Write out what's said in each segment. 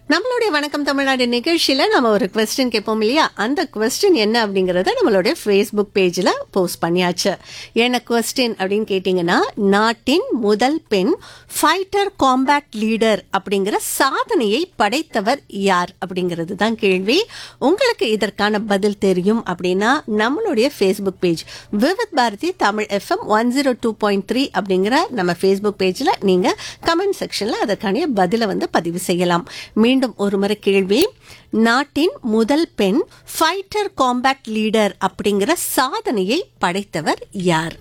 நம்மளுடைய வணக்கம் தமிழ்நாடு நிகழ்ச்சியில நம்ம ஒரு கொஸ்டின் கேட்போம் இல்லையா அந்த கொஸ்டின் என்ன அப்படிங்கறத நம்மளுடைய ஃபேஸ்புக் பேஜ்ல போஸ்ட் பண்ணியாச்சு என்ன கொஸ்டின் அப்படின்னு கேட்டீங்கன்னா நாட்டின் முதல் பெண் ஃபைட்டர் காம்பேட் லீடர் அப்படிங்கிற சாதனையை படைத்தவர் யார் அப்படிங்கிறது தான் கேள்வி உங்களுக்கு இதற்கான பதில் தெரியும் அப்படின்னா நம்மளுடைய Facebook page Vividh Bharati Tamil FM one zero two point three அப்படிங்கிற நம்ம ஃபேஸ்புக் பேஜ்ல நீங்க கமெண்ட் செக்ஷன்ல அதற்கான பதிலை வந்து பதிவு செய்யலாம் மீண்டும் ஒரு முறை கேள்வி நாட்டின் முதல் பெண் ஃபைட்டர் காம்பேட் லீடர் அப்படிங்கிற சாதனையை படைத்தவர் யார்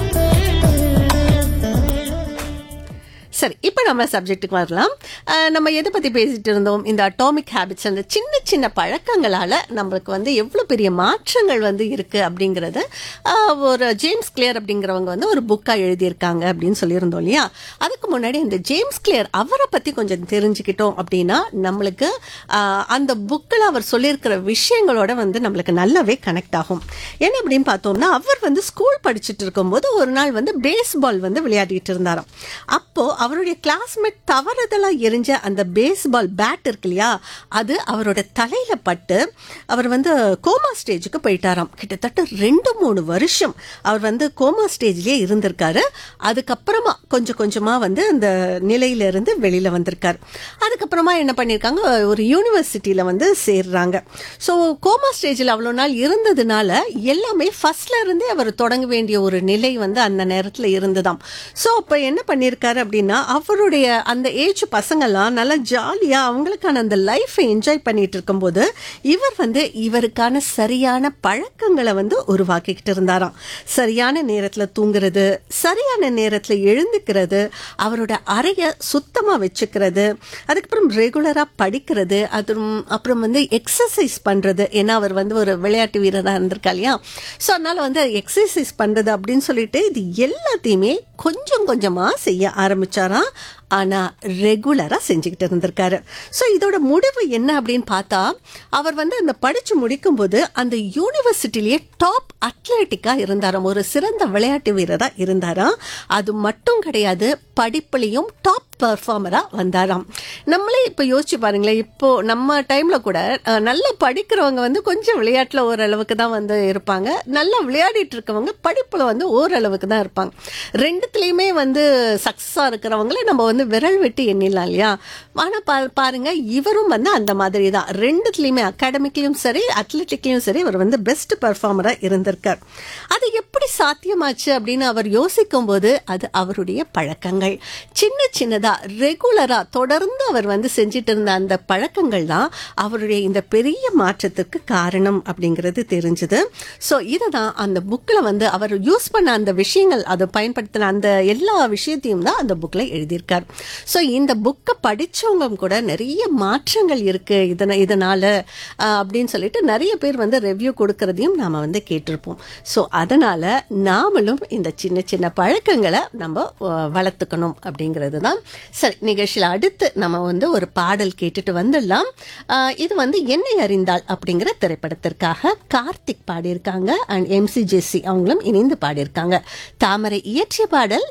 சரி இப்போ நம்ம சப்ஜெக்ட்டுக்கு வரலாம் அஹ், நம்ம எதை பற்றி பேசிட்டு இருந்தோம் இந்த அட்டாமிக் ஹேபிட்ஸ் அந்த சின்ன சின்ன பழக்கங்களால் நம்மளுக்கு வந்து எவ்வளோ பெரிய மாற்றங்கள் வந்து இருக்குது அப்படிங்கிறது அஹ், ஒரு ஜேம்ஸ் கிளியர் அப்படிங்கிறவங்க வந்து ஒரு புக்காக எழுதியிருக்காங்க அப்படின்னு சொல்லியிருந்தோம் இல்லையா அதுக்கு முன்னாடி இந்த ஜேம்ஸ் கிளியர் அவரை பற்றி கொஞ்சம் தெரிஞ்சுக்கிட்டோம் அப்படின்னா நம்மளுக்கு அஹ், அந்த புக்கில் அவர் சொல்லியிருக்கிற விஷயங்களோட வந்து நம்மளுக்கு நல்லாவே கனெக்ட் ஆகும் என்ன அப்படின்னு பார்த்தோம்னா அவர் வந்து ஸ்கூல் படிச்சுட்டு இருக்கும்போது ஒரு நாள் வந்து பேஸ்பால் வந்து விளையாடிட்டு இருந்தாராம் அப்போ அவருடைய கிளாஸ்மேட் தவறுதலா எரிஞ்ச அந்த பேஸ்பால் பேட் இருக்கு இல்லையா அது அவரோட தலையில பட்டு அவர் வந்து கோமா ஸ்டேஜுக்கு போயிட்டாராம் கிட்டத்தட்ட ரெண்டு மூணு வருஷம் அவர் வந்து கோமா ஸ்டேஜ்லயே இருந்திருக்காரு அதுக்கப்புறமா கொஞ்சம் கொஞ்சமா வந்து அந்த நிலையில இருந்து வெளியில வந்திருக்காரு அதுக்கப்புறமா என்ன பண்ணியிருக்காங்க ஒரு யூனிவர்சிட்டியில வந்து சேர்றாங்க ஸோ கோமா ஸ்டேஜில் அவ்வளோ நாள் இருந்ததுனால எல்லாமே ஃபர்ஸ்ட்ல இருந்தே அவர் தொடங்க வேண்டிய ஒரு நிலை வந்து அந்த நேரத்தில் இருந்ததாம் ஸோ அப்போ என்ன பண்ணியிருக்காரு அப்படின்னா அவருடைய அந்த ஏஜ் பசங்கள்லாம் நல்லா ஜாலியாக அவங்களுக்கான அந்த லைஃப்பை என்ஜாய் பண்ணிட்டு இருக்கும்போது இவர் வந்து இவருக்கான சரியான பழக்கங்களை வந்து உருவாக்கிக்கிட்டு இருந்தாராம் சரியான நேரத்தில் தூங்குறது சரியான நேரத்தில் எழுந்துக்கிறது அவரோட அறையை சுத்தமாக வச்சுக்கிறது அதுக்கப்புறம் ரெகுலராக படிக்கிறது அது அப்புறம் வந்து எக்ஸசைஸ் பண்ணுறது ஏன்னா அவர் வந்து ஒரு விளையாட்டு வீரராக இருந்திருக்கா இல்லையா ஸோ அதனால வந்து எக்ஸசைஸ் பண்ணுறது அப்படின்னு சொல்லிட்டு இது எல்லாத்தையுமே கொஞ்சம் கொஞ்சமாக செய்ய ஆரம்பிச்சாராம் ஆனால் ரெகுலராக செஞ்சுக்கிட்டு இருந்திருக்காரு ஸோ இதோட முடிவு என்ன அப்படின்னு பார்த்தா அவர் வந்து அந்த படித்து முடிக்கும்போது அந்த யூனிவர்சிட்டிலேயே டாப் அத்லெட்டிக்காக இருந்தாராம் ஒரு சிறந்த விளையாட்டு வீரராக இருந்தாராம் அது மட்டும் கிடையாது படிப்புலையும் டாப் பர்ஃபார்மராக வந்தாராம் நம்மளே இப்போ யோசிச்சு பாருங்களேன் இப்போ நம்ம டைமில் கூட அஹ், நல்லா படிக்கிறவங்க வந்து கொஞ்சம் விளையாட்டில் ஓரளவுக்கு தான் வந்து இருப்பாங்க நல்லா விளையாடிட்டு இருக்கவங்க படிப்பில் வந்து ஓரளவுக்கு தான் இருப்பாங்க ரெண்டுத்துலேயுமே வந்து சக்ஸஸாக இருக்கிறவங்கள நம்ம வந்து விரல் வெட்டி எண்ணிடலாம் இல்லையா ஆனால் பா பாருங்க இவரும் வந்து அந்த மாதிரி தான் ரெண்டுத்துலேயுமே அகாடமிக்லையும் சரி அத்லெட்டிக்லையும் சரி இவர் வந்து பெஸ்ட் பர்ஃபார்மராக இருந்திருக்கார் அது எப்படி சாத்தியமாச்சு அப்படின்னு அவர் யோசிக்கும் போது அது அவருடைய பழக்கங்கள் சின்ன சின்னதா ரெகுலரா தொடர்ந்து அவர் வந்து செஞ்சிட்டு இருந்த அந்த பழக்கங்கள் தான் அவருடைய இந்த பெரிய மாற்றத்துக்கு காரணம் அப்படிங்கிறது தெரிஞ்சது ஸோ இதை தான் அந்த புக்கில் வந்து அவர் யூஸ் பண்ண அந்த விஷயங்கள் அதை பயன்படுத்தின அந்த எல்லா விஷயத்தையும் தான் அந்த புக்கில் எழுதியிருக்கார் ஸோ இந்த புக்கை படிச்சவங்க கூட நிறைய மாற்றங்கள் இருக்கு இதன இதனால ஆஹ், அப்படின்னு சொல்லிட்டு நிறைய பேர் வந்து ரெவ்யூ கொடுக்கறதையும் நாம வந்து கேட்டிருப்போம் ஸோ அதனால நாமளும் இந்த சின்ன சின்ன பழக்கங்களை நம்ம ஆஹ், வளர்த்துக்கணும் அப்படிங்கிறது தான் சரி நிகழ்ச்சியில் அடுத்து நம்ம வந்து ஒரு பாடல் கேட்டுட்டு வந்துடலாம் ஆஹ், இது வந்து என்னை அறிந்தாள் அப்படிங்கிற திரைப்படத்திற்காக கார்த்திக் பாடியிருக்காங்க அண்ட் எம்சி ஜெஸ்ஸி அவங்களும் இணைந்து பாடியிருக்காங்க தாமரை இயற்றிய பாடல்